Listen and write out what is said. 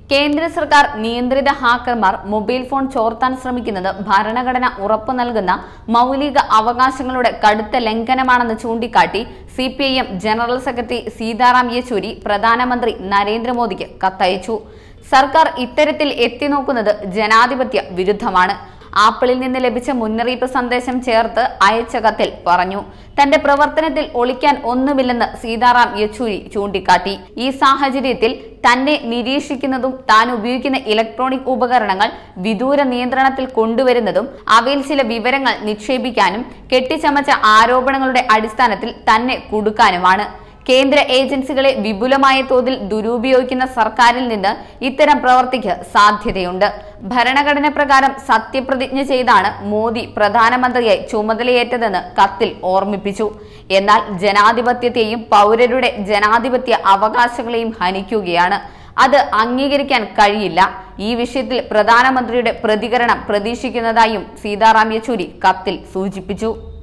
കേന്ദ്ര സർക്കാർ നിയന്ത്രിത ഹാക്കർമാർ മൊബൈൽ ഫോൺ ചോർത്താൻ ശ്രമിക്കുന്നത് ഭരണഘടന ഉറപ്പു നൽകുന്ന മൗലിക അവകാശങ്ങളുടെ കടുത്ത ലംഘനമാണെന്ന് ചൂണ്ടിക്കാട്ടി C P I M general secretary Sitaram Yechury പ്രധാനമന്ത്രി നരേന്ദ്രമോദിക്ക് കത്തയച്ചു സർക്കാർ ഇത്തരത്തിൽ എത്തിനോക്കുന്നത് ജനാധിപത്യ വിരുദ്ധമാണ് ആപ്പിളിൽ നിന്ന് ലഭിച്ച മുന്നറിയിപ്പ് സന്ദേശം ചേർത്ത് അയച്ച കത്തിൽ പറഞ്ഞു തന്റെ പ്രവർത്തനത്തിൽ ഒളിക്കാൻ ഒന്നുമില്ലെന്ന് സീതാറാം യെച്ചൂരി ചൂണ്ടിക്കാട്ടി ഈ സാഹചര്യത്തിൽ തന്നെ നിരീക്ഷിക്കുന്നതും താൻ ഉപയോഗിക്കുന്ന ഇലക്ട്രോണിക് ഉപകരണങ്ങൾ വിദൂര നിയന്ത്രണത്തിൽ കൊണ്ടുവരുന്നതും അവയിൽ ചില വിവരങ്ങൾ നിക്ഷേപിക്കാനും കെട്ടിച്ചമച്ച ആരോപണങ്ങളുടെ അടിസ്ഥാനത്തിൽ തന്നെ കുടുക്കാനുമാണ് കേന്ദ്ര ഏജൻസികളെ വിപുലമായ തോതിൽ ദുരുപയോഗിക്കുന്ന സർക്കാരിൽ നിന്ന് ഇത്തരം പ്രവർത്തിക്ക് സാധ്യതയുണ്ട് ഭരണഘടന പ്രകാരം സത്യപ്രതിജ്ഞ ചെയ്താണ് മോദി പ്രധാനമന്ത്രിയായി ചുമതലയേറ്റതെന്ന് കത്തിൽ ഓർമ്മിപ്പിച്ചു എന്നാൽ ജനാധിപത്യത്തെയും പൗരരുടെ ജനാധിപത്യ അവകാശങ്ങളെയും ഹനിക്കുകയാണ് അത് അംഗീകരിക്കാൻ കഴിയില്ല ഈ വിഷയത്തിൽ പ്രധാനമന്ത്രിയുടെ പ്രതികരണം പ്രതീക്ഷിക്കുന്നതായും സീതാറാം യെച്ചൂരി കത്തിൽ സൂചിപ്പിച്ചു